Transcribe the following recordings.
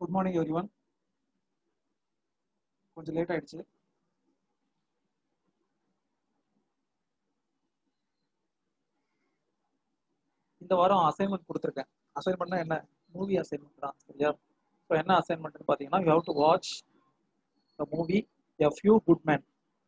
Good morning everyone கொஞ்சம் late ஆயிடுச்சு இந்த வாரம் அசைன்மெண்ட் கொடுத்துருக்கேன் அசைன்மெண்ட்னா என்ன மூவி அசைன்மெண்ட் தான் சரியா ஸோ என்ன அசைன்மெண்ட்னு பார்த்தீங்கன்னா you have to watch the movie a few good man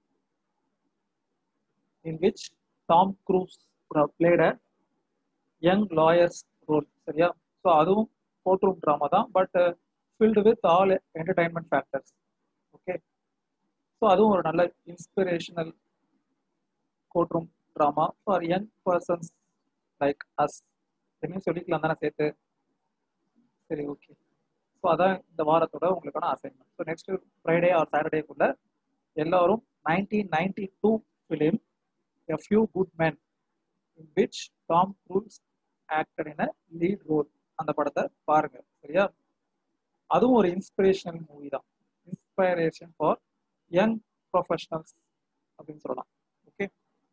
in which Tom Cruise played a young lawyer's role சரியா ஸோ அதுவும் கோர்ட் ரூம் ட்ராமா தான் but filled with all entertainment factors okay so அதுவும் ஒரு நல்ல inspirational court room drama for young persons like us என்ன சொல்லிக்கலாம் தானே சேர்த்து சரி ஓகே ஸோ அதான் இந்த வாரத்தோட உங்களுக்கான அசைன்மெண்ட் ஸோ நெக்ஸ்ட் ஃப்ரைடே ஆர் சாட்டர்டேக்குள்ள எல்லாரும் nineteen ninety two film a few good men in which Tom Cruise acted in lead role அந்த படத்தை பாருங்க சரியா அதுவும் ஒரு இன்ஸ்பிரேஷனல் மூவி தான் இன்ஸ்பைரேஷன் ஃபார் யங் ப்ரொஃபஷனல்ஸ் அப்படின்னு சொல்லலாம் ஓகே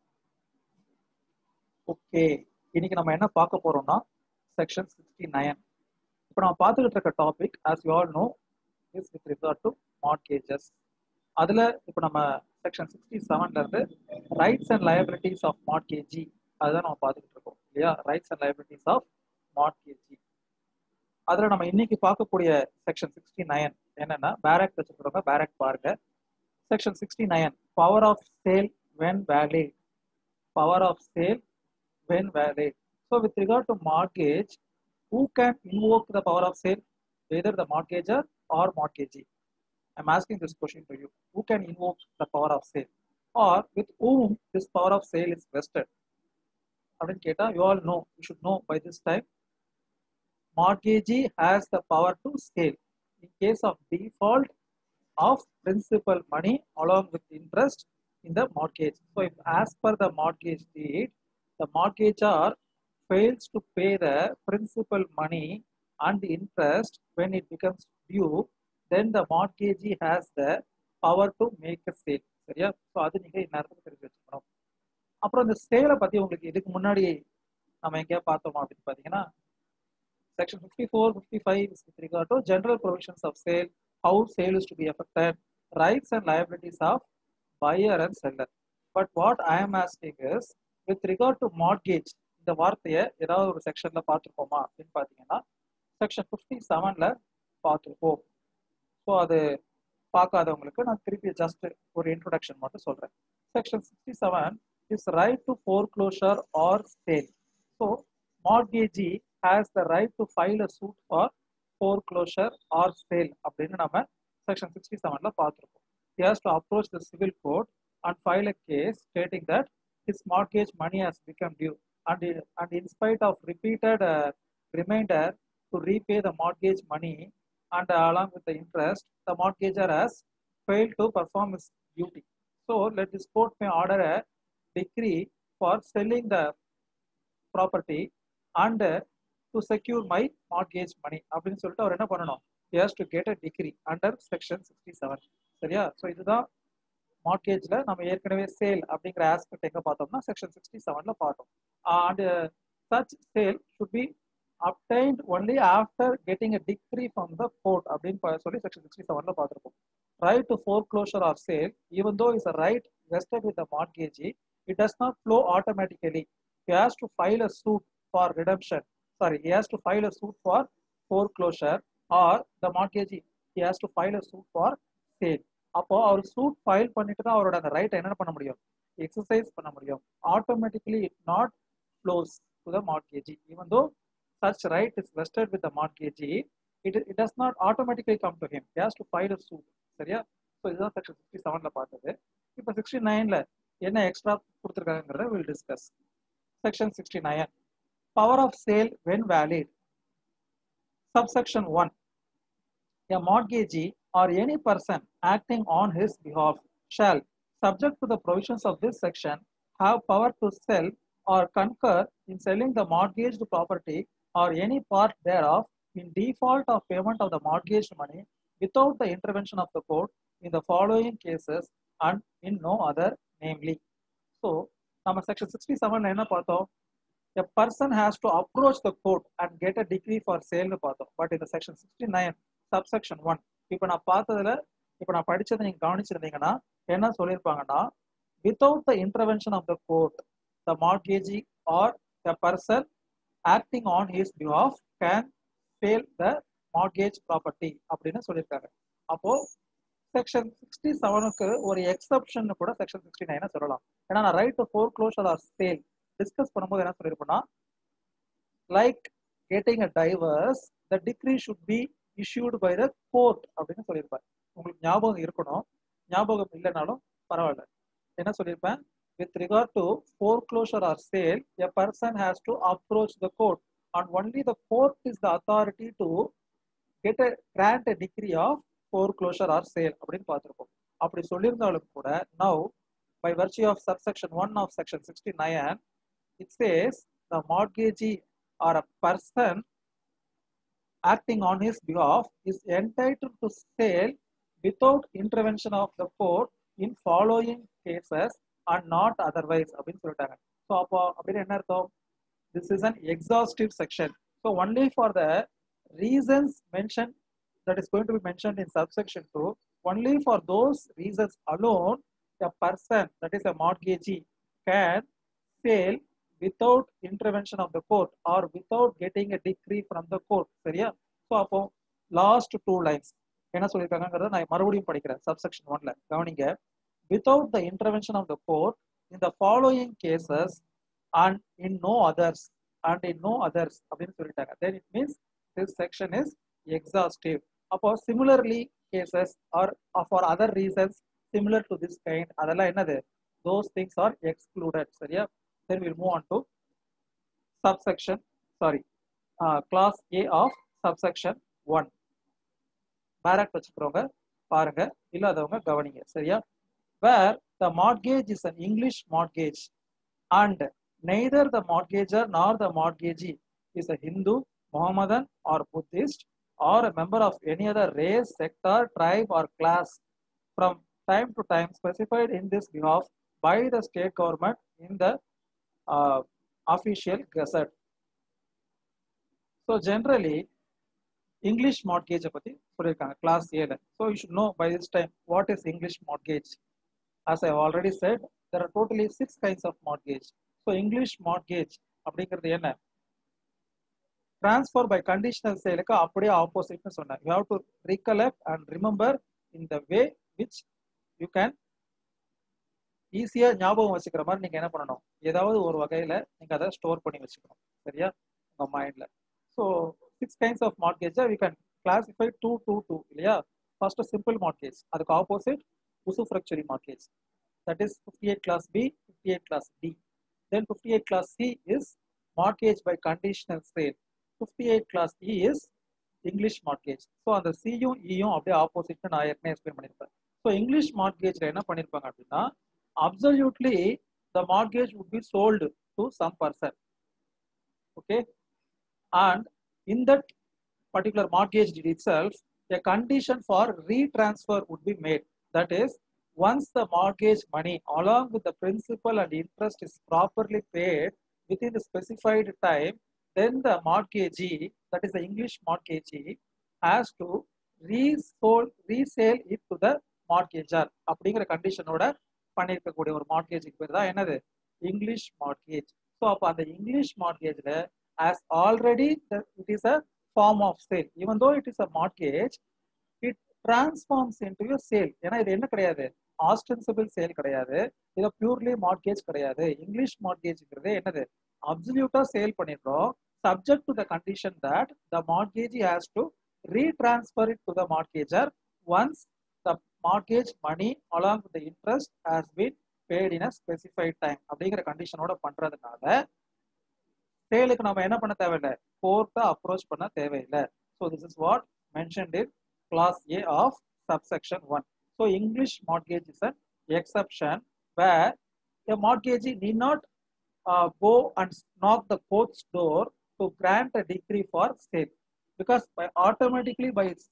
ஓகே இன்னைக்கு நம்ம என்ன பார்க்க போறோம்னா செக்ஷன் சிக்ஸ்டி நைன் இப்போ நம்ம பார்த்துக்கிட்டு இருக்க topic as you all know is with regard to mortgages அதுல இப்போ நம்ம செக்ஷன் சிக்ஸ்டி செவன்ல இருந்து rights and liabilities of mortgagee அதுதான் நம்ம பார்த்துக்கிட்டு இருக்கோம் இல்லையா rights and liabilities of mortgagee அதுல நம்ம இன்னைக்கு பார்க்கக்கூடிய செக்ஷன் சிக்ஸ்டி நைன் என்னன்னா பேரக் வச்சுக்கிறவங்க பேரக் பாருங்க section sixty nine power of sale when valid power of sale when valid. So with regard to mortgage, who can invoke the power of sale? Either the mortgager or mortgagee. I'm asking this question to you. Who can invoke the power of sale? Or with whom this power of sale is vested? அப்படின்னு கேட்டா you all know, you should know by this time. Mortgagee has the power to sale in case of default of principal money along with interest in the mortgage. So if as per the mortgage deed, the mortgagor fails to pay the principal money and the interest when it becomes due, then the mortgagee has the power to make a sale. சரியா so அது நீங்க இந்நேரத்துக்கு தெரிஞ்சு வச்சுக்கணும் அப்புறம் இந்த சேலை பத்தி உங்களுக்கு இதுக்கு முன்னாடி நம்ம எங்கேயா பார்த்தோமா அப்படின்னு பாத்தீங்கன்னா section fifty four fifty five with regard to general provisions of sale how sale is to be effected rights and liabilities of buyer and seller but what I am asking is with regard to mortgage இந்த வார்த்தையை ஏதாவது ஒரு செக்ஷன்ல பார்த்துருக்கோமா அப்படின்னு பார்த்தீங்கன்னா section fifty செவன்ல பார்த்துருக்கோம் so அது பார்க்காதவங்களுக்கு நான் திருப்பி ஜஸ்ட் ஒரு இன்ட்ரோடக்ஷன் மட்டும் சொல்றேன் section sixty seven is right to foreclosure or sale so mortgagee has the right to file a suit for foreclosure or sale அப்படின்னு நம்ம செக்ஷன் சிக்ஸ்டி செவன்ல பார்த்துருக்கோம் he has to approach the civil court and file a case stating that his mortgage money has become due and, and in spite of repeated uh, reminder to repay the mortgage money and uh, along with the interest the mortgagor has failed to perform his duty so let this court may order a decree for selling the property and uh, to secure my mortgage money அப்படின்னு சொல்லிட்டு அவர் என்ன பண்ணணும் he has to get a decree under section 67 சரியா so இதுதான் மார்க்கேஜ்ல நம்ம ஏற்கனவே sale அப்படிங்கிற aspect எங்க பார்த்தோம்னா செக்ஷன் சிக்ஸ்டி செவன்ல பார்த்தோம் and such sale should be obtained only after getting a degree from the court அப்படின்னு சொல்லி செக்ஷன் சிக்ஸ்டி செவன்ல பார்த்துருக்கோம் right to foreclosure or sale even though is a right vested with mortgagee it does not flow automatically he has to file a suit for redemption sorry he has to file a suit for foreclosure or the mortgagee he has to file a suit for sale அப்போ அவர் suit file பண்ணிட்டு தான் அவரோட அந்த ரைட்டை என்ன பண்ண முடியும் exercise பண்ண முடியும் automatically it not flows to the mortgagee even though such right is vested with the mortgagee it it does not automatically come to him has to file a suit சரியா ஸோ இதுதான் section sixty செவன்ல பார்த்தது இப்போ sixty நைன்ல என்ன extra கொடுத்துருக்காங்கிறத will discuss section sixty nine power of sale when valid subsection one a mortgagee or any person acting on his behalf shall, subject to the provisions of this section, have power to sell or concur in selling the mortgaged property or any part thereof in default of payment of the mortgaged money without the intervention of the court in the following cases and in no other, namely. So, நம்ம section sixty செவன்ல என்ன பார்த்தோம் a person has to approach the court and get a decree for sale னு பார்த்தோம் but இந்த section sixty nine subsection one இப்போ நான் பார்த்ததுல இப்போ நான் படிச்சதை நீங்க கவனிச்சிருந்தீங்கன்னா என்ன சொல்லியிருப்பாங்கன்னா without the intervention of the court the mortgagee or the person acting on his behalf can sale the mortgage property அப்படின்னு சொல்லியிருக்காங்க அப்போ செக்ஷன் சிக்ஸ்டி செவனுக்கு ஒரு எக்ஸப்ஷன் கூட செக்ஷன் சிக்ஸ்டி நைனை சொல்லலாம் ஏன்னா நான் right to foreclosure or sale discuss பண்ணும்போது என்ன சொல்லியிருப்பேன்னா like getting a divorce the decree should be issued by the court அப்படின்னு சொல்லியிருப்பேன் உங்களுக்கு ஞாபகம் இருக்கணும் ஞாபகம் இல்லைனாலும் பரவாயில்ல என்ன சொல்லியிருப்பேன் with regard to foreclosure or sale a person has to approach the court and only the court is the authority to get a grant a decree of foreclosure or sale அப்படின்னு பார்த்துருப்போம் அப்படி சொல்லியிருந்தாலும் கூட now by virtue of subsection one of section sixty nine it says the mortgagee or a person acting on his behalf is entitled to sale without intervention of the court in following cases and not otherwise அப்படின்னு சொல்லிட்டாங்க so அப்போ அப்படின்னு என்ன அர்த்தம் this is an exhaustive section so only for the reasons mention that is going to be mentioned in subsection 2 only for those reasons alone a person that is a mortgagee can sell without intervention of the court or without getting a decree from the court சரியா so அப்போ last two lines என்ன சொல்லியிருக்காங்கிறத நான் மறுபடியும் படிக்கிறேன் subsection ஒன்ல கவனிங்க without the intervention of the court in the following cases and in no others and in no others அப்படின்னு சொல்லிட்டாங்க then it means this section is exhaustive அப்போ similarly cases or for other reasons similar to this kind அதெல்லாம் என்னது those things are excluded சரியா then will move on to subsection sorry class A of subsection one bare act வச்சுக்கிறவங்க பாருங்க இல்லாதவங்க கவனிங்க சரியா where the mortgage is an English mortgage and neither the mortgagor nor the mortgagee is a Hindu Mohammedan or Buddhist or a member of any other race, sector, tribe, or class from time to time specified in this behalf by the state government in the uh, official gazette. So generally, English mortgage பத்தி சொல்லியிருக்காங்க clause ஏல so you should know by this time what is English mortgage as I already said there are totally six kinds of mortgage so English mortgage அப்படிங்கிறது என்ன transfer by conditional சேலுக்கு அப்படியே ஆப்போசிட்னு சொன்னேன் you have to recollect and remember in the way which you can ஈஸியா ஞாபகம் வச்சுக்கிற மாதிரி நீங்க என்ன பண்ணணும் ஏதாவது ஒரு வகையில நீங்க அதை ஸ்டோர் பண்ணி வச்சுக்கணும் சரியா உங்க மைண்ட்ல ஸோ சிக்ஸ் கைண்ட்ஸ் ஆஃப் மார்க்கேஜை we can classify to to to இல்லையா ஃபர்ஸ்ட் சிம்பிள் மார்க்கேஜ் அதுக்கு opposite usufructuary mortgage that is fifty eight clause B fifty eight clause D then fifty eight clause C is mortgage by conditional sale fifty eight clause E is English mortgage so அந்த சியும் இயும் அப்படியே ஆப்போசிட்னு நான் ஏற்கனவே explain பண்ணியிருப்பேன் so English மார்க்கேஜில் என்ன பண்ணியிருப்பாங்க அப்படின்னா absolutely the mortgage would be sold to some person okay and in that particular mortgage deed itself a condition for retransfer would be made that is once the mortgage money along with the principal and interest is properly paid within the specified time then the mortgagee, that is the English mortgagee, has to resold, resale it to the mortgager அப்படிங்கிற கண்டிஷனோட பண்ணியிருக்கக்கூடிய ஒரு மார்க்கேஜுக்கு பேர் தான் என்னது English mortgage so அப்போ அந்த English மார்க்கேஜில் as already it is a form of sale even though it is a mortgage it transforms into sale ஏன்னா இது என்ன கிடையாது ஆஸ்டென்சிபிள் சேல் கிடையாது இது பியூர்லி மார்க்கேஜ் கிடையாது இங்கிலீஷ் மார்க்கேஜ்ங்கிறது என்னது அப்சல்யூட்டா சேல் பண்ணிடுறோம் subject to the condition that the mortgagee has to retransfer it to the mortgager once the mortgage money along with the interest has been paid in a specified time அப்படிங்கிற கண்டிஷனோட பண்றதுனால சேலுக்கு நம்ம என்ன பண்ண தேவையில்லை கோர்ட்டை அப்ரோச் பண்ண தேவையில்லை so this is what mentioned in clause A of subsection one so English mortgage is an exception where a mortgagee need not uh, go and knock the court's door to grant a decree for sale because by automatically by its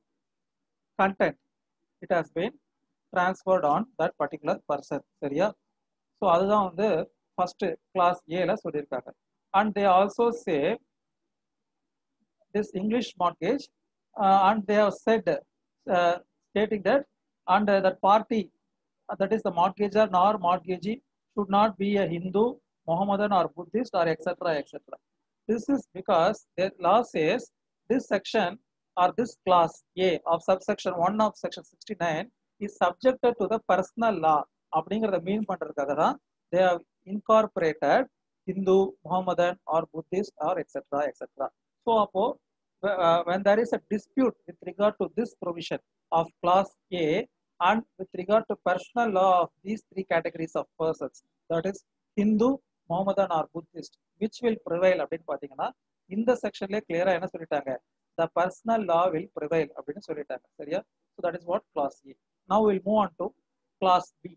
content it has been transferred on that particular person சரியா so அதுதான் வந்து first clause ஏல சொல்லியிருக்காங்க and they also say this English mortgage uh, and they have said uh, stating that and uh, that party uh, that is the mortgager nor mortgagee should not be a Hindu, Mohammedan or Buddhist or etc. etc. This is because the law says this section or this class A of subsection 1 of section 69 is subjected to the personal law அப்படிங்கிறத மீன் பண்றதுக்காக தான் they have incorporated Hindu, Mohammedan or Buddhist or etc. etc. So அப்போ uh, when there is a dispute with regard to this provision of class A and with regard to personal law of these three categories of persons, that is Hindu, Mohammedan or Buddhist, which will prevail அப்படின்னு பார்த்தீங்கன்னா இந்த செக்ஷன்லேயே கிளியரா என்ன சொல்லிட்டாங்க the personal law will prevail அப்படின்னு சொல்லிட்டாங்க சரியா so that is what class A now we'll move on to class B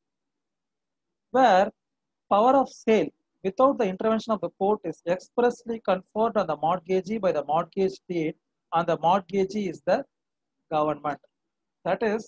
where power of sale without the intervention of the court is expressly conferred on the mortgagee by the mortgage deed and the mortgagee is the government that is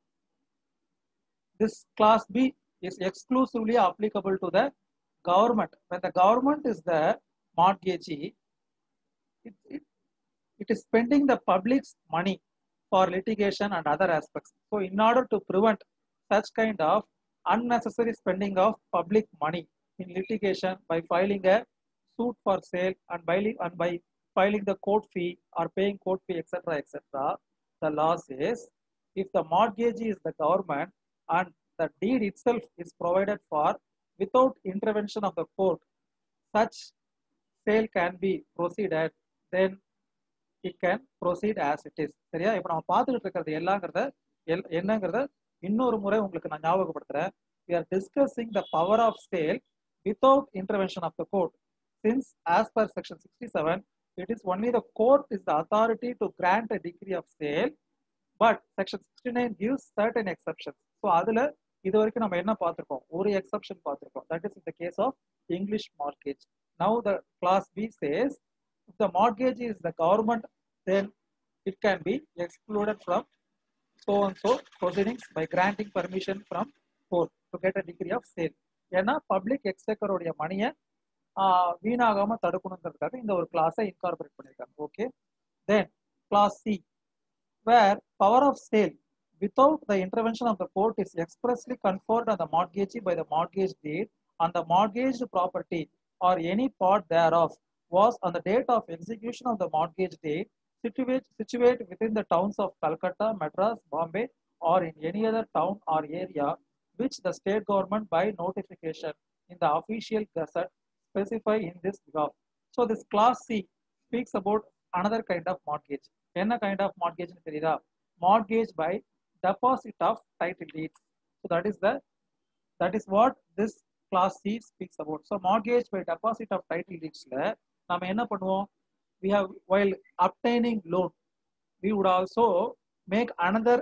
this class B is exclusively applicable to the government when the government is the mortgagee it, it, it is spending the public's money for litigation and other aspects. So, in order to prevent such kind of unnecessary spending of public money in litigation by filing a suit for sale and by, and by filing the court fee or paying court fee, etc., etc., the law says if the mortgagee is the government and the deed itself is provided for without intervention of the court, such sale can be proceeded, then it can proceed as it is. சரியா இப்போ நம்ம பார்த்துக்கிட்டு இருக்கிறது எல்லாங்கிறத L என்னங்கிறத இன்னொரு முறை உங்களுக்கு நான் ஞாபகப்படுத்துறேன் we are discussing the power of sale without intervention of the court since as per section 67 it is only the court is the authority to grant a decree of sale but section 69 gives certain exceptions so அதுல இது வரைக்கும் நம்ம என்ன பார்த்திருக்கோம் ஒரு exception பார்த்திருக்கோம் that is in the case of english mortgage now the class b says if the mortgage is the government then it can be excluded from so and so proceedings by granting permission from court to get a degree of sale ஏன்னா public எக்ஸ்டெக்கருடைய மணியை வீணாகாம தடுக்கணுங்கிறதுக்காக இந்த ஒரு கிளாஸை incorporate பண்ணியிருக்காங்க okay then clause C where power of sale without the intervention of the court is expressly conferred on the mortgagee by the mortgage deed on the mortgaged property or any part thereof was on the date of execution of the mortgage deed situate, situate within the towns of Calcutta, Madras, Bombay, or in any other town or area which the state government by notification in the official gazette specify in this behalf. So this class C speaks about another kind of mortgage. என்ன kind of mortgage தெரியுதா mortgage by deposit of title deeds. So that is the that is what this class C speaks about. So mortgage by deposit of title deedsல நாம என்ன பண்ணுவோம் we have while obtaining loan we would also make another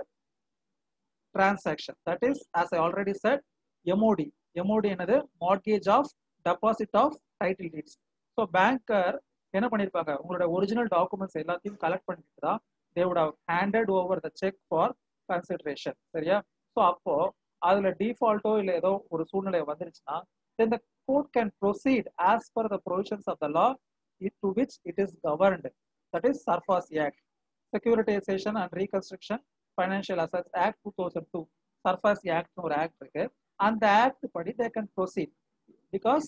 transaction that is as i already said mod mod என்னது mortgage of deposit of title deeds so banker என்ன பண்ணிருப்பாங்க உங்களோட original documents எல்லாத்தையும் collect பண்ணிட்டு தான் they would have handed over the check for consideration சரியா so அப்போ அதுல டிஃபால்ட்டோ இல்லை ஏதோ ஒரு சூழ்நிலை வந்துருச்சுன்னா then the court can proceed as per the provisions of the law it, to which it is governed. That is Sarfas Act. Securitization and Reconstruction Financial Assets Act 2002. Sarfas Act ஒரு act இருக்கு அந்த act படி they can proceed because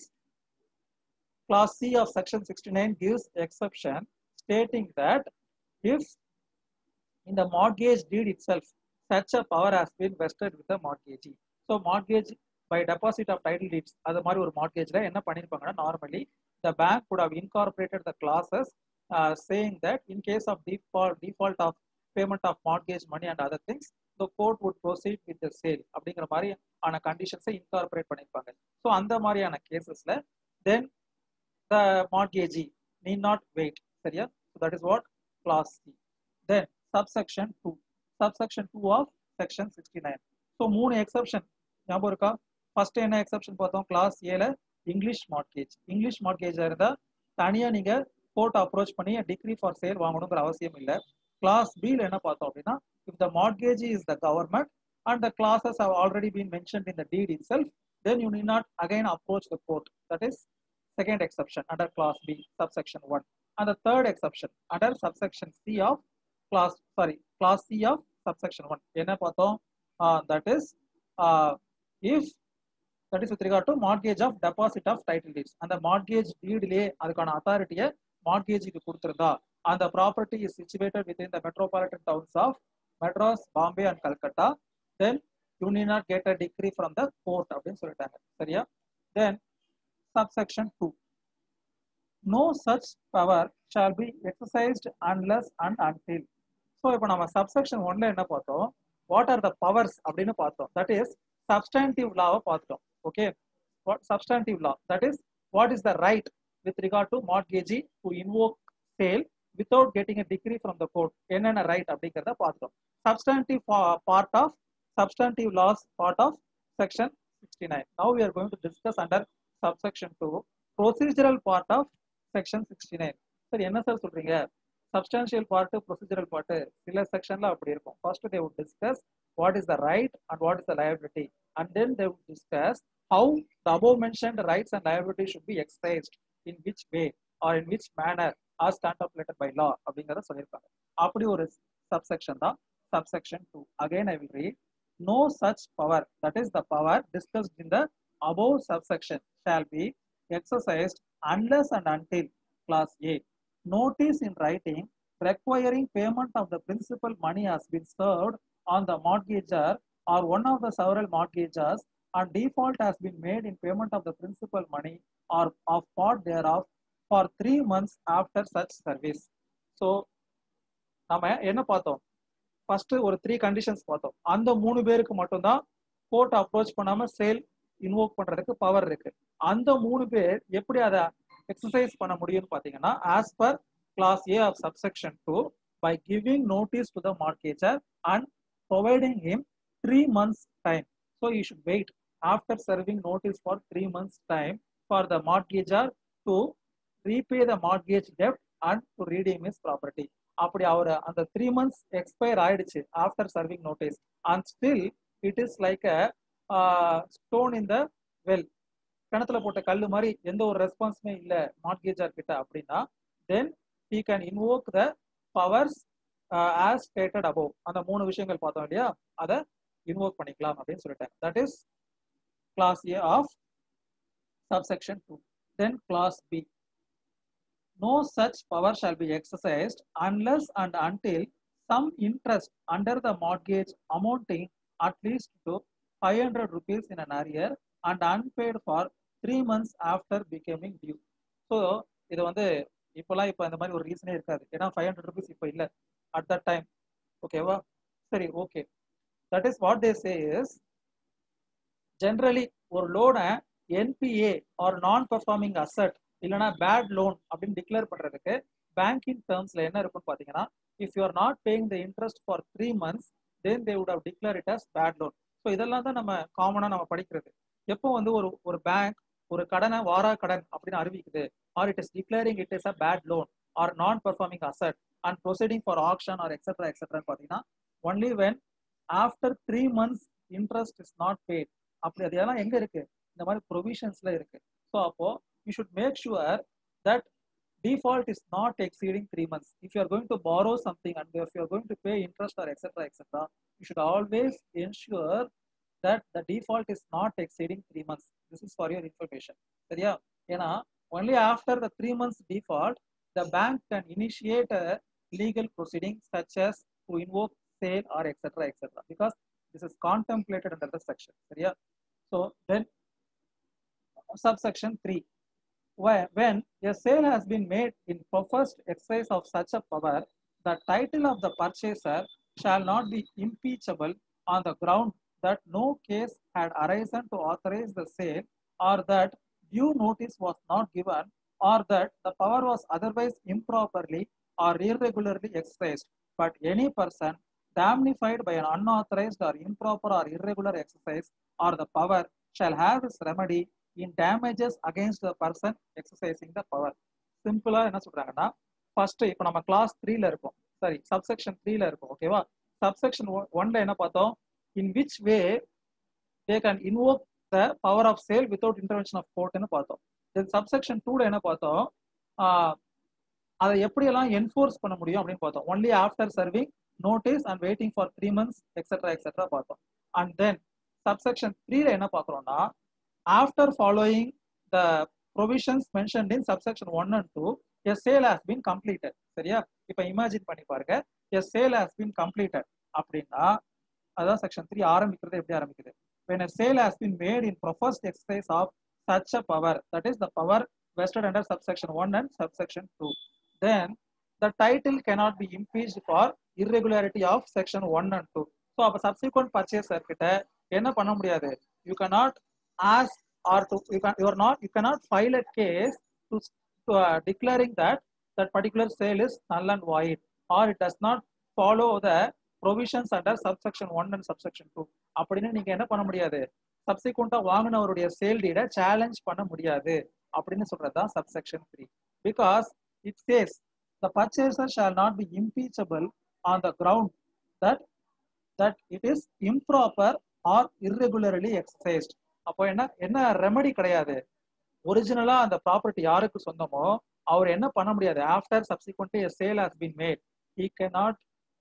clause C of section 69 gives exception stating that if in the mortgage deed itself such a power has been vested with the mortgagee. So mortgage by deposit of title deeds அது மாதிரி ஒரு mortgageல என்ன பண்ணிருப்பாங்கன்னா normally the bank would have incorporated the clauses uh, saying that in case of default default of payment of mortgage money and other things the court would proceed with the sale அப்படிங்கிற மாதிரி ஆன கண்டிஷன்ஸை incorporate பண்ணிருப்பாங்க so அந்த மாதிரியான கேசஸ்ல then the mortgagee need not wait சரியா so that is what clause C then subsection 2 subsection 2 of section 69 so மூணு exception ஞாபகம் இருக்கா ஃபர்ஸ்ட் என்ன எக்ஸப்ஷன் பார்த்தோம் கிளாஸ் ஏல இங்கிலீஷ் மார்க்கேஜ் இங்கிலீஷ் மார்க்கேஜ் இருந்தா தனியா நீங்க கோர்ட் அப்ரோச் பண்ணி டிகிரி ஃபார் சேல் வாங்கணுங்கிற அவசியம் இல்லை கிளாஸ் பில என்ன பார்த்தோம் அப்படின்னா if the mortgage is the government and the clauses have already been mentioned in the deed itself then you need not again approach the court that is second exception under clause B subsection one and the third exception under subsection C of class sorry class C of subsection 1 என்ன பார்த்தோம் that is uh, if that is with regard to mortgage of deposit of title deeds அந்த mortgage deedலயே அதுக்கான அத்தாரிட்டியை mortgageக்கு கொடுத்திருந்தா அந்த property is situated within the metropolitan towns of Madras, Bombay and Calcutta then you need not get a decree from the court அப்படின்னு சொல்லிட்டாங்க சரியா then subsection 2 no such power shall be exercised unless and until so இப்போ நம்ம subsection ஒன்ல என்ன பார்த்தோம் what are the powers அப்படின்னு பார்த்தோம் தட் இஸ் சப்ஸ்டான்டிவ் லாவை பார்த்துட்டோம் okay what substantive law that is what is the right with regard to mortgagee to invoke sale without getting a degree from the court என்னென்ன right அப்படிங்கிறத பார்த்துட்டோம் substantive part of substantive laws part of section sixty nine now we are going to discuss under subsection two procedural part of section sixty nine சரி என்ன sir சொல்றீங்க substantial part procedural part சில செக்ஷன்ல அப்படி இருக்கும் first they would discuss what is the right and what is the liability and then they would discuss how the above mentioned rights and liability should be exercised in which way or in which manner or stipulated by law அப்படிங்கிறத சொல்லியிருக்காங்க அப்படி ஒரு subsection தான் subsection two again I will read no such power that is the power discussed in the above subsection shall be exercised unless and until class A notice in writing requiring payment of the principal money has been served on the mortgagor or one of the several mortgagors and default has been made in payment of the principal money or of part thereof for three months after such service so நம்ம என்ன பார்த்தோம் first ஒரு three conditions பார்த்தோம் அந்த மூணு பேருக்கு மட்டும்தான் court approach பண்ணாம சேல் இன்வோக் பண்றதுக்கு பவர் இருக்கு அந்த மூணு பேர் எப்படி அதை எக்ஸசைஸ் பண்ண முடியும்னு பாத்தீங்கன்னா as per clause A of subsection two by giving notice to the mortgagor and providing him three months time so you should wait after serving notice for three months time for the mortgagor to repay the mortgage டெப்ட் and to redeem is property அப்படி அவர் அந்த three months expire ஆயிடுச்சு after serving notice and still it is like a stone in the well கிணத்துல போட்ட கல் மாதிரி எந்த ஒரு ரெஸ்பான்ஸுமே இல்லை மார்கேஜர் கிட்ட அப்படின்னா then he can invoke the powers as stated above அந்த மூணு விஷயங்கள் பார்த்தோம் இல்லையா அதை இன்வோக் பண்ணிக்கலாம் அப்படின்னு சொல்லிட்டேன் that is clause A of subsection two then clause B no such power shall be exercised unless and until some interest under the mortgage amounting at least to 500 rupees in an arrear and unpaid for three months after becoming due. So இது வந்து இப்போலாம் இப்போ இந்த மாதிரி ஒரு ரீசனே இருக்காது ஏன்னா ஃபைவ் ஹண்ட்ரட் ருபீஸ் இப்போ இல்லை அட் தட் டைம் ஓகேவா சரி okay that is what they say is generally ஒரு லோனை NPA or non performing asset இல்லைனா பேட் லோன் அப்படின்னு டிக்ளேர் பண்றதுக்கு பேங்கிங் டேர்ம்ஸ்ல என்ன இருக்குன்னு பாத்தீங்கன்னா if you are not paying the interest for three months then they would have declare it as bad loan so இதெல்லாம் தான் நம்ம காமனா நம்ம படிக்கிறது எப்போ வந்து ஒரு ஒரு பேங்க் ஒரு கடனை வாரா கடன் அப்படின்னு அறிவிக்குது or it is declaring it is a bad loan or non performing asset and proceeding for action or etcetera எக்ஸெட்ரான்னு பார்த்தீங்கன்னா only when after three months interest is not paid அப்படி அது எல்லாம் எங்க இருக்கு இந்த மாதிரி ப்ரொவிஷன்ஸ்ல இருக்கு ஸோ அப்போ you should make sure that default is not exceeding three months. If you are going to borrow something and if you are going to pay interest or etc. etc., you should always ensure that the default is not exceeding three months. This is for your information. சரியா ஏன்னா only after the three months default, the bank can initiate a legal proceeding such as to invoke sale or etc. etc. because this is contemplated under the section. சரியா so then subsection 3 when a sale has been made in professed exercise of such a power, the title of the purchaser shall not be impeachable on the ground that no case had arisen to authorize the sale, or that due notice was not given, or that the power was otherwise improperly or irregularly exercised. But any person damnified by an unauthorized or improper or irregular exercise or the power shall have his remedy in damages against the person exercising the power சிம்பிளா என்ன சொல்றாங்கன்னா first இப்போ நம்ம class த்ரீல இருக்கோம் sorry subsection த்ரீல இருக்கோம் ஓகேவா சப்செக்ஷன் ஒன்ல என்ன பார்த்தோம் in which way they can invoke the power of sale without intervention of கோர்ட்னு பார்த்தோம் தென் சப்செக்ஷன் டூல என்ன பார்த்தோம் அதை எப்படியெல்லாம் என்ஃபோர்ஸ் பண்ண முடியும் அப்படின்னு பார்த்தோம் only after serving notice and waiting for three months etcetera etcetera பார்த்தோம் அண்ட் தென் சப்செக்ஷன் த்ரீல என்ன பார்க்குறோம்னா after following the provisions mention in subsection one and two a sale has been completed சரியா இப்போ இமேஜின் பண்ணி பாருங்க a sale has been completed அப்படின்னா அதான் செக்ஷன் த்ரீ ஆரம்பிக்கிறது எப்படி ஆரம்பிக்குது when a sale has been made in professed exercise of such a power that is the power vested under subsection 1 and subsection 2 then the title cannot be impeached for irregularity of section 1 and 2 so அப்ப subsequent purchaser கிட்ட என்ன பண்ண முடியாது you cannot ask or to you, can, you are not you cannot file a case to, to uh, declaring that that particular sale is null and void or it does not follow the provisions under subsection 1 and subsection 2 அப்படின்னு நீங்க என்ன பண்ண முடியாது சப்சிக்வெண்டா வாங்கினவருடைய sale டீட challenge பண்ண முடியாது அப்படின்னு சொல்றதுதான் subsection three because it says the purchaser shall not be impeachable on the ground that that it is improper or irregularly exercised அப்போ என்ன என்ன ரெமடி கிடையாது ஒரிஜினலா அந்த ப்ராப்பர்ட்டி யாருக்கு சொந்தமோ அவர் என்ன பண்ண முடியாது after subsequently sale has been made he can not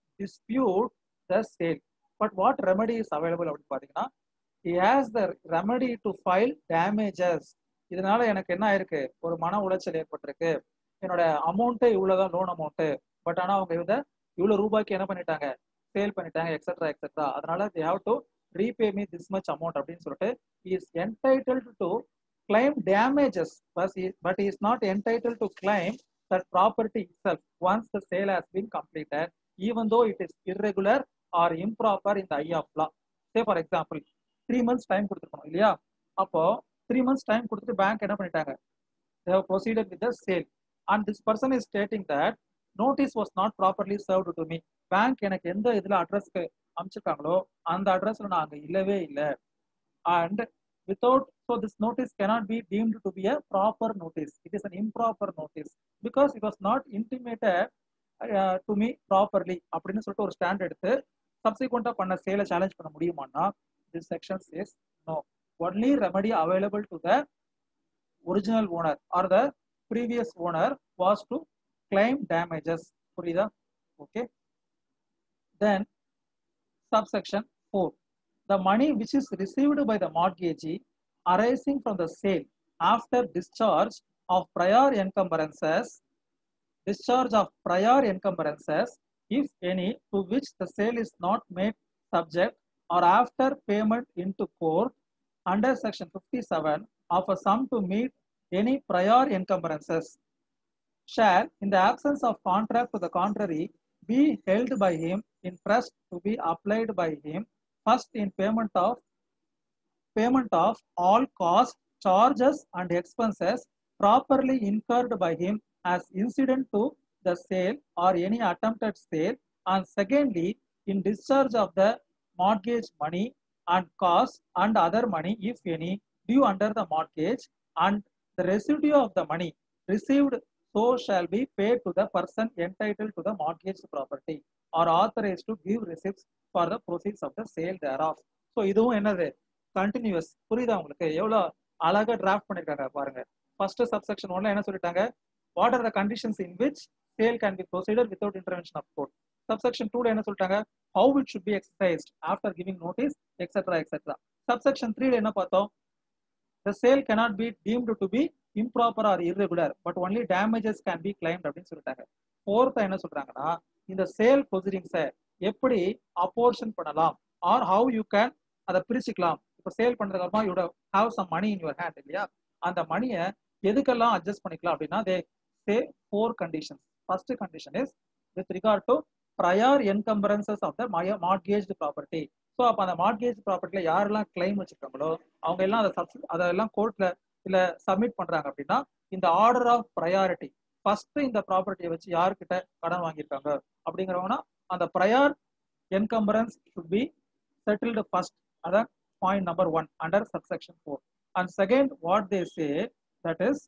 dispute the sale. But what remedy is available அப்படின்னு பார்த்தீங்கன்னா he has the remedy to file damages. இதனால எனக்கு என்ன ஆயிருக்கு ஒரு மன உளைச்சல் ஏற்பட்டிருக்கு என்னோட அமௌண்ட்டே இவ்வளவுதான் லோன் அமௌண்ட் பட் ஆனா அவங்க இதை இவ்வளவு ரூபாய்க்கு என்ன பண்ணிட்டாங்க சேல் பண்ணிட்டாங்க எக்ஸெட்ரா எக்ஸெட்ரா அதனால they have to repay me this much amount அப்படின்னு சொல்லிட்டு he is entitled to claim damages but he, but he is not entitled to claim that property itself once the sale has been completed even though it is irregular or improper in the eye of law. Say for example, three months time கொடுத்துருக்கணும் இல்லையா அப்போ three months time கொடுத்துட்டு bank என்ன பண்ணிட்டாங்க they have proceeded with the sale and this person is stating that notice was not properly served to me bank எனக்கு எந்த இதுல அட்ரஸ்க்கு அமைச்சிருக்காங்களோ அந்த அட்ரஸ்ல நான் அங்க இல்லவே இல்லை and without so this notice cannot be deemed to be a proper notice it is an improper notice because it was not intimated to me properly அப்படின்னு சொல்லிட்டு ஒரு ஸ்டாண்ட் எடுத்து சப்சிக்வெண்டா பண்ண சேலை சேலஞ்ச் பண்ண முடியுமான்னா this section is no only remedy available to the original owner or the previous owner was to claim damages புரியுதா okay then subsection 4 the money which is received by the mortgagee arising from the sale after discharge of prior encumbrances discharge of prior encumbrances, if any, to which the sale is not made subject or after payment into court under section 57 of a sum to meet any prior encumbrances, shall, in the absence of contract to the contrary, be held by him in trust to be applied by him first in payment of payment of all costs, charges, and expenses properly incurred by him as incident to the sale or any attempted sale and secondly in discharge of the mortgage money and costs and other money if any due under the mortgage and the residue of the money received so shall be paid to the person entitled to the mortgage property or authorized to give receipts for the proceeds of the sale thereof so இதுவும் என்னது continuous புரியுதா உங்களுக்கு எவ்வளோ அழகா draft பண்ணிருக்காங்க பாருங்க first subsection ஒன்ல என்ன சொல்லிட்டாங்க what are the conditions in which sale can be procedure without intervention of court subsection டூல என்ன சொல்லிட்டாங்க how it should be exercised after giving notice etcetera etcetera subsection த்ரீல என்ன பார்த்தோம் the sale cannot be deemed to be improper or irregular but only damages can be claimed அப்படின்னு சொல்லிட்டாங்க ஃபோர்த்தா என்ன சொல்றாங்கன்னா இந்த சேல் ப்ரொசீடிங்ஸை எப்படி அப்போர்ஷன் பண்ணலாம் ஆர் ஹவு யூ கேன் அதை பிரிச்சுக்கலாம் இப்போ சேல் பண்றதுக்கு அப்புறமா you have some money in your hand இல்லையா அந்த மணியை எதுக்கெல்லாம் அட்ஜஸ்ட் பண்ணிக்கலாம் அப்படின்னா they say four conditions first condition is with regard to prior encumbrances of the mortgage property so அப்போ அந்த மார்கேஜ் ப்ராப்பர்ட்டியில் யாரெல்லாம் கிளைம் வச்சிருக்காங்களோ அவங்க எல்லாம் அதை சப்ஸ் அதெல்லாம் கோர்ட்ல இல்ல சப்மிட் பண்றாங்க அப்படின்னா இந்த ஆர்டர் ஆஃப் ப்ரையாரிட்டி ஃபர்ஸ்ட் இந்த ப்ராப்பர்ட்டியை வச்சு யாருக்கிட்ட கடன் வாங்கியிருக்காங்க அப்படிங்கிறவங்கன்னா அந்த prior encumbrance should be settled first அதான் point number one under subsection four and second what they say that is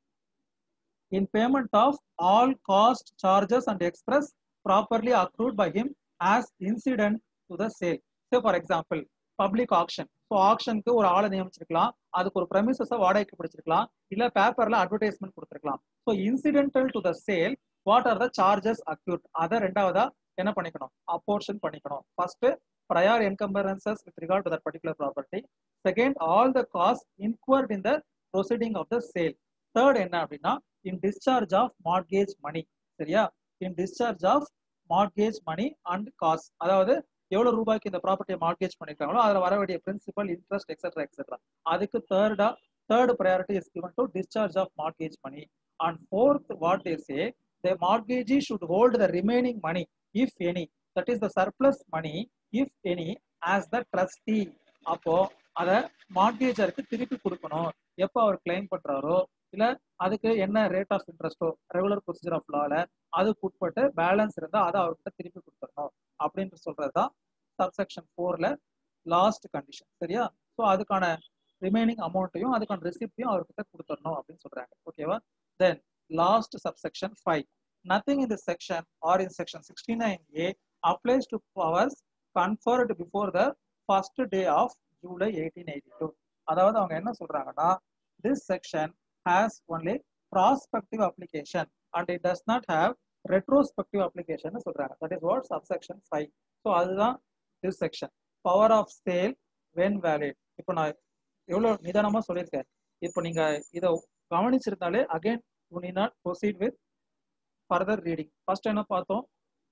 in payment of all cost charges and express properly accrued by him as incident to the sale say for example public auction so ஆக்ஷனுக்கு ஒரு ஆளை நியமிச்சிருக்கலாம் அதுக்கு ஒரு ப்ரெமிசஸை வாடகைக்கு பிடிச்சிருக்கலாம் இல்ல பேப்பர்ல advertisement கொடுத்துருக்கலாம் so incidental to the sale what are the charges accrued அதை ரெண்டாவதா என்ன பண்ணிக்கணும் அப்போர்ஷன் பண்ணிக்கணும் first prior encumbrances with regard to that particular property second all the cost incurred in the proceeding of the sale third என்ன அப்படின்னா in discharge of mortgage money சரியா in discharge of mortgage money and cost அதாவது எவ்வளவு ரூபாய்க்கு இந்த ப்ராப்பர்ட்டியை mortgage பண்ணிருக்காங்களோ அதுல வர வேண்டிய பிரின்சிபல் இன்ட்ரெஸ்ட் எக்ஸெட்ரா எக்ஸெட்ரா அதுக்கு தேர்டா third priority is given to discharge of mortgage money and fourth what they say the mortgagee should hold the remaining money if any that is the surplus money if any as the trustee அப்போ அதை மார்கேஜருக்கு திருப்பி கொடுக்கணும் எப்போ அவர் claim பண்றாரோ இல்ல அதுக்கு என்ன rate of இன்ட்ரெஸ்டோ regular procedure of லால அதுக்கு உட்பட்டு பேலன்ஸ் இருந்தா அதை அவர்கிட்ட திருப்பி கொடுத்துடணும் அப்படின்ட்டு சொல்றதுதான் சப்செக்ஷன் ஃபோர்ல லாஸ்ட் கண்டிஷன் சரியா ஸோ அதுக்கான ரிமைனிங் அமௌண்ட்டையும் அதுக்கான ரெசிப்டையும் அவர்கிட்ட கொடுத்துடணும் அப்படின்னு சொல்றாங்க ஓகேவா then last subsection five nothing in the section or in section sixty nine A applies to powers conferred before the first day of July eighteen eighty two அதாவது அவங்க என்ன சொல்றாங்கன்னா this section has only prospective application and it does not have retrospective application சொல்றாங்க that is what subsection five so அதுதான் this section power of sale when valid இப்போ நான் எவ்வளோ நிதானமாக சொல்லியிருக்கேன் இப்போ நீங்க இதை கவனிச்சிருந்தாலே again you need not proceed with further reading first என்ன பார்த்தோம்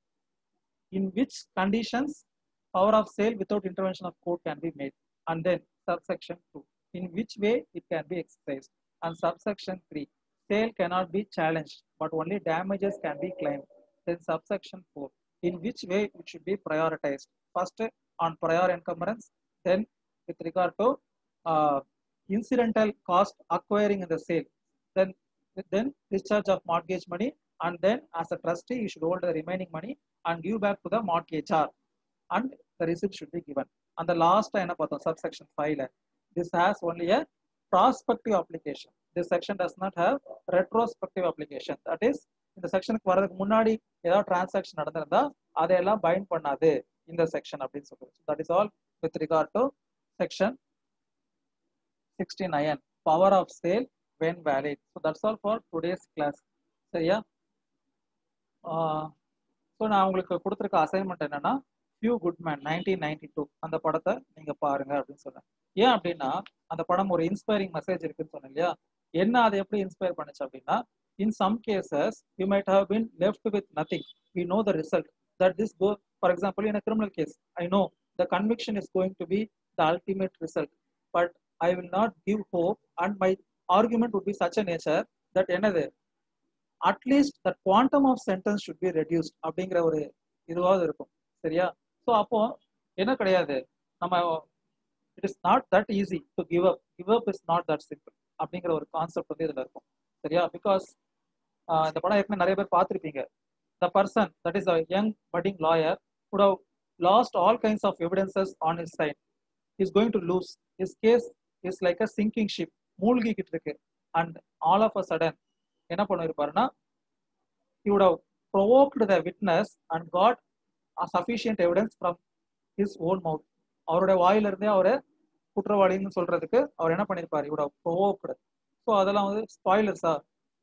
in which conditions power of sale without intervention of court can be made and then subsection two in which way it can be exercise and subsection three sale cannot be challenged, but only damages can be claimed. Then subsection 4, in which way it should be prioritized. First, on prior encumbrance, then with regard to uh, incidental cost acquiring in the sale, then then discharge of mortgage money, and then as a trustee, you should hold the remaining money and give back to the mortgagor, and the receipt should be given. And the last என்ன பார்த்தோம் subsection 5 this has only a prospective application. This section does not have retrospective application. That is, இந்த செக்ஷனுக்கு வர்றதுக்கு முன்னாடி ஏதாவது transaction நடந்திருந்தா அதையெல்லாம் find பண்ணாது இந்த செக்ஷன் அப்படின்னு சொல்லுது that is all with regard to section sixty nine power of sale when valid so that's all for today's class சரியா ஸோ நான் உங்களுக்கு கொடுத்துருக்க அசைன்மெண்ட் என்னன்னா few good men nineteen ninety two அந்த படத்தை நீங்க பாருங்க அப்படின்னு சொன்னேன் ஏன் அப்படின்னா அந்த படம் ஒரு இன்ஸ்பைரிங் மெசேஜ் இருக்குன்னு சொன்னேன் இல்லையா என்ன அதை எப்படி இன்ஸ்பயர் பண்ணுச்சு அப்படின்னா in some cases you might have been left with nothing we know the result that this go for example in criminal case I know the conviction is going to be the ultimate result but I will not give hope and my argument would be such a nature that என்னது at least that quantum of sentence should be reduced அப்படிங்கிற ஒரு இதுவாவது இருக்கும் சரியா so அப்போ என்ன கிடையாது நம்ம it is not that easy to give up give up is not that simple அப்படிங்கிற ஒரு கான்செப்ட் வந்து இதுல இருக்கும் சரியா பிகாஸ் இந்த படம் ஏற்கனவே நிறைய பேர் பார்த்துருப்பீங்க the person that is a young budding lawyer could have lost all kinds of evidences on his side is going to lose his case is like a sinking ship மூழ்கிக்கிட்டு இருக்கு and all of a sudden என்ன பண்ணிருப்பாருன்னா he would have provoked the witness and got a sufficient evidence from his own mouth அவருடைய வாயிலிருந்தே அவரை குற்றவாளின்னு சொல்றதுக்கு அவர் என்ன பண்ணிருப்பாரு இவ்வளோ ப்ரொவோக்டு ஸோ அதெல்லாம் வந்து ஸ்பாய்லர்ஸா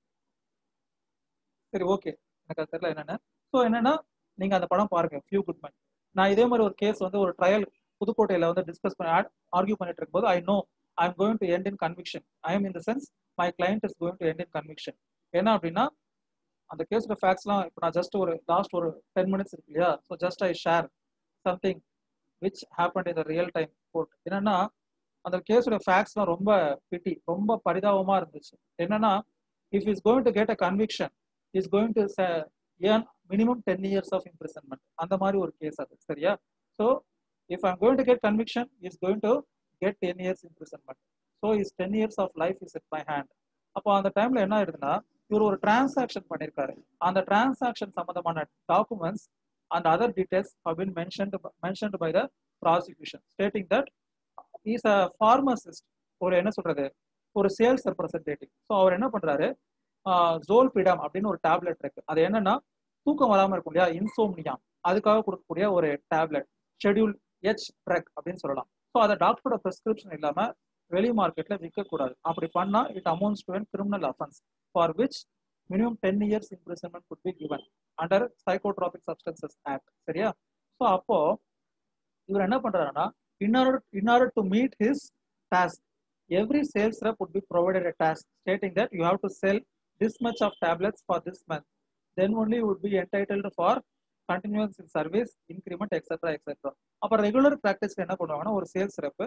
சரி ஓகே எனக்கு அது தெரியல என்னன்னு ஸோ என்னன்னா நீங்க அந்த படம் பாருங்க ஃபியூ குட்மேன் நான் இதே மாதிரி ஒரு கேஸ் வந்து ஒரு ட்ரையல் புதுக்கோட்டையில வந்து டிஸ்கஸ் பண்ணி ஆர்கியூ பண்ணிட்டு இருக்கும்போது I know I am going to end in conviction I am in the sense my client is going to end in conviction என்ன அப்படின்னா அந்த கேஸோட ஃபேக்ட்ஸ்லாம் இப்போ நான் ஜஸ்ட் ஒரு லாஸ்ட் ஒரு டென் மினிட்ஸ் இருக்கு இல்லையா so just I share something which happen in the real time court என்னன்னா அந்த கேஸோட ஃபேக்ட்ஸ்லாம் ரொம்ப பிட்டி ரொம்ப பரிதாபமா இருந்துச்சு என்னன்னா if is going to get a conviction is going to earn minimum ten years of imprisonment அந்த மாதிரி ஒரு கேஸ் அது சரியா so if I'm going to get conviction is going to get ten years imprisonment so his ten years of life is it my hand அப்போ அந்த டைம்ல என்ன ஆயிடுதுன்னா இவர் ஒரு டிரான்சாக்ஷன் பண்ணியிருக்காரு அந்த டிரான்சாக்ஷன் சம்பந்தமான documents and other details have been mentioned mentioned by the prosecution stating that is a pharmacist ஒரு என்ன சொல்றது ஒரு சேல்ஸ் ரெப்ரசன்டேட்டிவ் ஸோ அவர் என்ன பண்றாரு ஜோல்பிடம் அப்படின்னு ஒரு டேப்லெட் இருக்கு அது என்னன்னா தூக்கம் வராம இருக்கும் இல்லையா இன்சோம்னியா அதுக்காக கொடுக்கக்கூடிய ஒரு டேப்லெட் ஷெடியூல் எச் ட்ரக் அப்படின்னு சொல்லலாம் ஸோ அதை டாக்டரோட ப்ரெஸ்கிரிப்ஷன் இல்லாம வெளி மார்க்கெட்ல விற்கக்கூடாது அப்படி பண்ணா it amounts to criminal offence for which minimum 10 years imprisonment could be given under psychotropic substances act சரியா ஸோ அப்போ இவர் என்ன பண்றாருன்னா in order in order to meet his task every sales rep would be provided a task stating that you have to sell this much of tablets for this month then only you would be entitled for continuance in service increment etc etc அப்ப regular ப்ராக்டிஸ்ல என்ன பண்ணுவாங்கன்னா ஒரு sales rep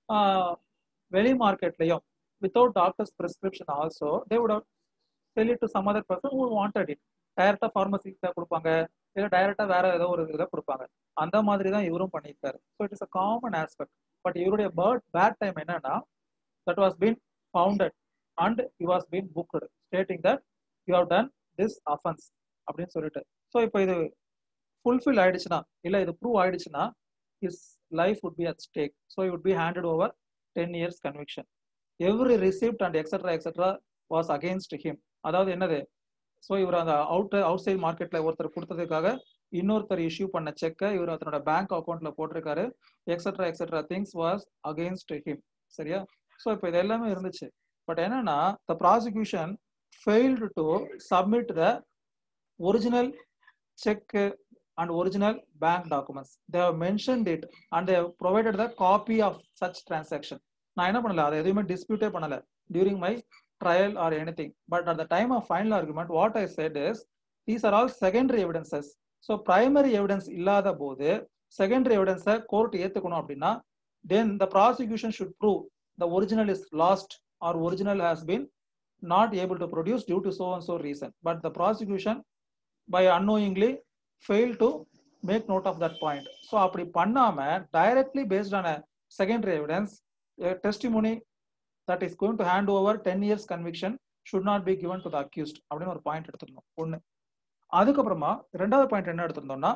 வெளி மார்க்கெட்லயும் without doctor's prescription also they would sell it to some other person who wanted it டைரக்டா ஃபார்மசிக்கு கொடுப்பாங்க இல்ல டைரக்டா வேற ஏதோ ஒரு இதை கொடுப்பாங்க அந்த மாதிரி தான் இவரும் பண்ணியிருக்காரு so it is a common aspect but இவருடைய பேர்ட் பேட் டைம் என்னன்னா that was been founded and you was been booked stating that you have done this offence அப்படின்னு சொல்லிட்டு ஸோ இப்போ இது ஃபுல்ஃபில் ஆயிடுச்சுன்னா இல்ல இது ப்ரூவ் ஆயிடுச்சுன்னா his life would be at stake. So he would be handed over 10 years conviction. Every receipt and etc. etc. was against him. அதாவது என்னது ஸோ இவர் அந்த அவுட் அவுட் சைட் மார்க்கெட்ல ஒருத்தர் கொடுத்ததுக்காக இன்னொருத்தர் இஷ்யூ பண்ண செக்கை இவர் அதனோட பேங்க் அக்கௌண்ட்ல போட்டிருக்காரு etcetera etcetera things was against him சரியா ஸோ இப்போ இது எல்லாமே இருந்துச்சு பட் என்னன்னா the prosecution failed to submit the original cheque and original bank documents. They have mentioned it and they have provided the copy of such transaction. நான் என்ன பண்ணல அதை எதுவுமே டிஸ்பியூட்டே பண்ணல during my trial or anything but at the time of final argument what I said is these are all secondary evidences so primary evidence இல்லாத போது secondary எவிடன்ஸை கோர்ட் ஏற்றுக்கணும் அப்படின்னா then the prosecution should prove the original is lost or original has been not able to produce due to so and so reason but the prosecution by annoyingly fail to make note of that point so அப்படி பண்ணாம directly based ஆன secondary evidence testimony that is going to hand over ten years conviction should not be given to the accused அப்படின்னு ஒரு point எடுத்துருந்தோம் ஒன்று அதுக்கப்புறமா ரெண்டாவது point என்ன எடுத்திருந்தோம்னா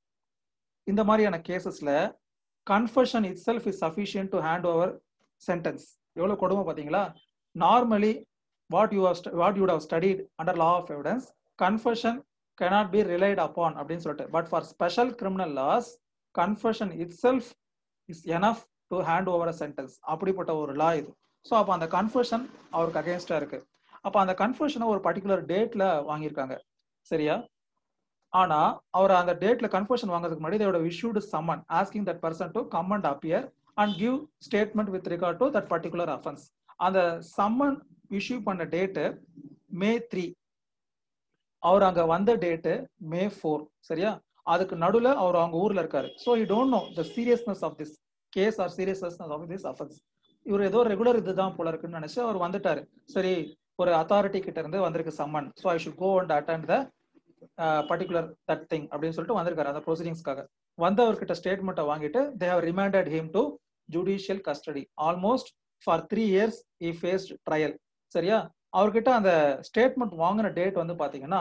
இந்த மாதிரியான கேசஸ்ல confession itself is sufficient to hand over sentence எவ்வளவு கொடுமை பார்த்தீங்களா normally what you what you have studied under law of evidence confession cannot be relied upon அப்படின்னு சொல்லிட்டு but for special criminal laws confession itself is enough to hand over a sentence அப்படிப்பட்ட ஒரு லா இது so அப்போ அந்த கன்ஃபர்ஷன் அவருக்கு அகேன்ஸ்டா இருக்கு அப்போ அந்த கன்ஃபர்ஷனை ஒரு பர்டிகுலர் டேட்ல வாங்கியிருக்காங்க சரியா ஆனா அவர் அந்த டேட்ல கன்ஃபர்ஷன் வாங்குறதுக்கு முன்னாடி இதோட issued summon asking that person to come and appear and give statement with regard to that particular offence அந்த சம்மன் இஷ்யூ பண்ண டேட்டு மே த்ரீ அவர் அங்க வந்த டேட்டு மே ஃபோர் சரியா அதுக்கு நடுவில் அவர் அவங்க ஊர்ல இருக்காரு so you don't know the seriousness of this case or seriousness of this offence இவர் ஏதோ ரெகுலர் இதுதான் போல இருக்குன்னு நினைச்சு அவர் வந்துட்டாரு சரி ஒரு அத்தாரிட்டி கிட்ட இருந்து வந்திருக்கு summon so I should go and attend the particular that thing அப்படின்னு சொல்லிட்டு வந்திருக்காரு அந்த ப்ரொசீடிங்ஸ்க்காக வந்தவர்கிட்ட ஸ்டேட்மெண்ட்டை வாங்கிட்டு they have remanded him to judicial custody almost for three years he faced trial சரியா அவர்கிட்ட அந்த ஸ்டேட்மெண்ட் வாங்கின டேட் வந்து பாத்தீங்கன்னா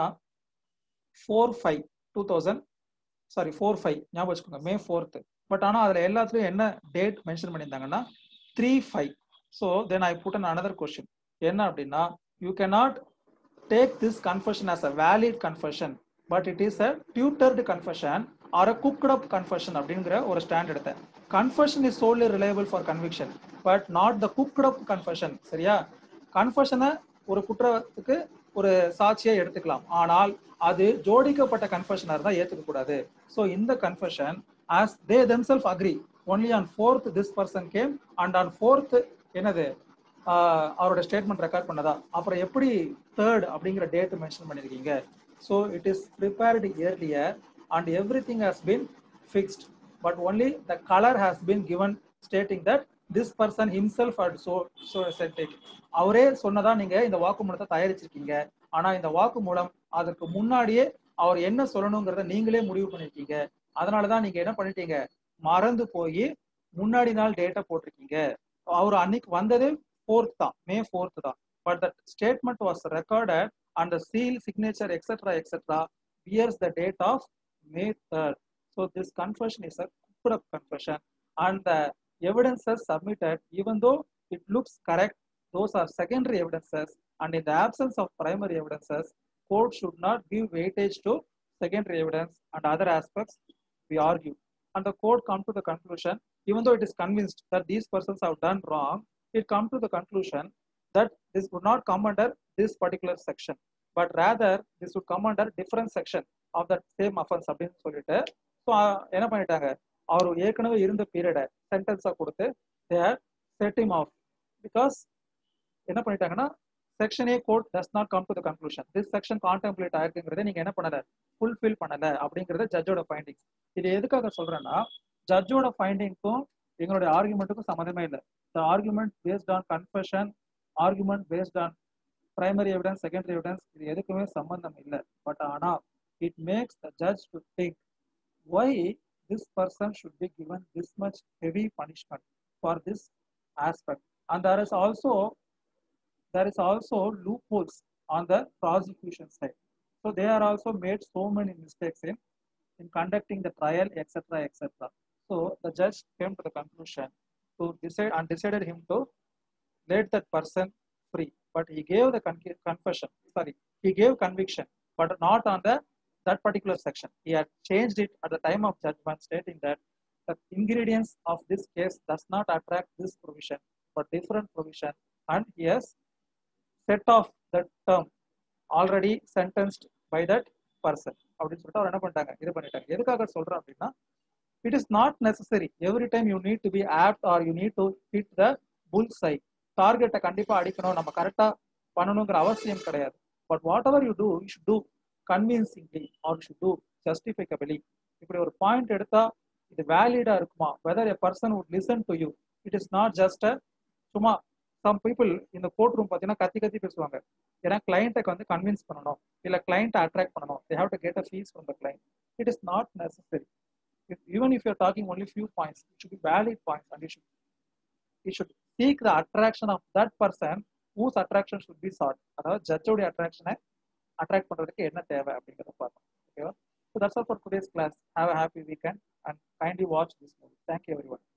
four five two thousand sorry four five ஞாபகம் வச்சுக்கோங்க மே ஃபோர்த்து பட் ஆனால் அதில் எல்லாத்துலையும் என்ன டேட் மென்ஷன் பண்ணியிருந்தாங்கன்னா three five so then I put an another question என்ன அப்படின்னா you cannot take this confession as a valid confession but it is a tutored confession or a cooked up confession அப்படிங்கிற ஒரு stand எடுத்தேன் confession is solely reliable for conviction but not the cooked up confession சரியா கன்ஃபர்ஷனை ஒரு குற்றத்துக்கு ஒரு சாட்சியை எடுத்துக்கலாம் ஆனால் அது ஜோடிக்கப்பட்ட கன்ஃபர்ஷனா இருந்தா ஏத்துக்க கூடாது ஸோ இந்த confession as they themself agree only on fourth this person came and on fourth என்னது அவரோட ஸ்டேட்மெண்ட் ரெக்கார்ட் பண்ணதா அப்புறம் எப்படி தேர்ட் அப்படிங்கிற டேட் மென்ஷன் பண்ணிருக்கீங்க so it is prepared earlier and everything has been fixed but only the colour has been given stating that this person himself at so so சென்டேக் அவரே சொன்னதா நீங்க இந்த வாக்குமூலத்தை தயாரிச்சிருக்கீங்க ஆனா இந்த வாக்குமூலம் அதற்கு முன்னாடியே அவர் என்ன சொல்லணுங்கிறத நீங்களே முடிவு பண்ணிருக்கீங்க அதனாலதான் நீங்க என்ன பண்ணிட்டீங்க மறந்து போய் முன்னாடி நாள் டேட்டை போட்டிருக்கீங்க அவர் அன்னைக்கு வந்தது ஃபோர்த் தான் மே ஃபோர்த் தான் but that statement was recorded and the seal signature etcetera etcetera bears the date of May third so this confession is a cooked up confession and the evidences submitted, even though it looks correct, those are secondary evidences. And in the absence of primary evidences, court should not give weightage to secondary evidence and other aspects, we argue. And the court come to the conclusion, even though it is convinced that these persons have done wrong, it come to the conclusion that this would not come under this particular section. But rather this would come under different section of that same offence அப்படின்னு சொல்லிட்டு so என்ன பண்ணிட்டாங்க அவர் ஏற்கனவே இருந்த பீரியடை சென்டென்ஸாக கொடுத்து தேர் setting of because என்ன பண்ணிட்டாங்கன்னா section A code does not come to the conclusion this section contemplate ஆயிருக்குங்கிறத நீங்க என்ன பண்ணல ஃபுல்ஃபில் பண்ணல அப்படிங்கறது ஜட்ஜோட ஃபைண்டிங்ஸ் இது எதுக்காக சொல்றேன்னா ஜட்ஜோட ஃபைண்டிங்க்கும் எங்களுடைய ஆர்குமெண்ட்டுக்கும் சம்மந்தமே இல்லை the argument based on confession argument based on primary evidence secondary evidence இது எதுக்குமே சம்பந்தம் இல்லை பட் ஆனா it makes the judge to think why this person should be given this much heavy punishment for this aspect and there is also there is also loopholes on the prosecution side so they are also made so many mistakes in in conducting the trial etc etc so the judge came to the conclusion to decide and decided him to let that person free but he gave the con- confession sorry he gave conviction but not on the that particular section he had changed it at the time of judgment stating that the ingredients of this case does not attract this provision but different provision and he has set off that term already sentenced by that person அப்படின்னு சொல்லிட்டு அவர் என்ன பண்ணிட்டாங்க இது பண்ணிட்டாங்க எதுக்காக சொல்றேன் அப்படின்னா it is not necessary every time you need to be apt or you need to hit the bull's eye டார்கெட்டை கண்டிப்பா அடிக்கணும் நம்ம கரெக்டா பண்ணணுங்கிற அவசியம் கிடையாது but whatever you do you should do convincingly or should do justifiably இப்படி ஒரு பாயிண்ட் எடுத்தா இது வேலிடா இருக்குமா whether a person would listen to you it is not just சும்மா சம் பீப்புள் இந்த கோர்ட் ரூம் பார்த்தீங்கன்னா கத்தி கத்தி பேசுவாங்க ஏன்னா கிளைண்ட்டுக்கு வந்து கன்வின்ஸ் பண்ணணும் இல்லை கிளைண்ட்டை அட்ராக்ட் பண்ணணும் they have to get a fees from the client it is not necessary even if you're talking only few points it should be valid points and you should you should seek the attraction of that person whose attraction should be sought அதாவது ஜட்ஜோடைய அட்ராக்ஷனை attract பண்ணுறதுக்கு என்ன தேவை அப்படிங்கிறத பார்க்கணும் ஓகேவா so that's all for today's class have a happy weekend and kindly watch this movie thank you every one